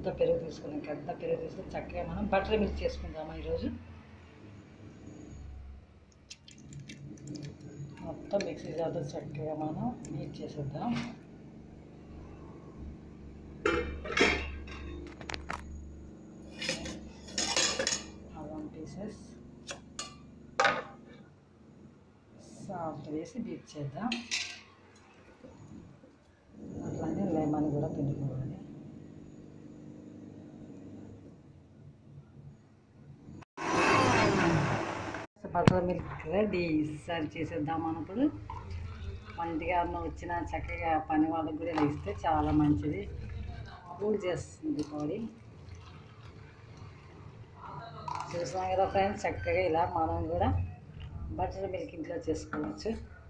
ఎంత పెరుగు తీసుకున్నాం ఎంత పెరుగు తీసుకుని చక్కగా మనం బటర్ మిల్క్ చేసుకుందామా ఈరోజు మొత్తం మిక్సీ జార్లో చక్కగా మనం నీట్ చేసేద్దాం అల్లం పీసెస్ సాల్ట్ వేసి బీట్ చేద్దాం అట్లానే లెమన్ కూడా పిండుకోవాలి బటర్ మిల్క్ రెడీ సర్వ్ చేసేద్దాం అన్నప్పుడు మంచిగా వచ్చిన చక్కగా పని వాళ్ళకి కూడా ఇలా ఇస్తే చాలా మంచిది కూల్ చేస్తుంది బాడీ చూసాం కదా ఫ్రెండ్స్ చక్కగా ఇలా మనం కూడా బటర్ మిల్క్ ఇంట్లో చేసుకోవచ్చు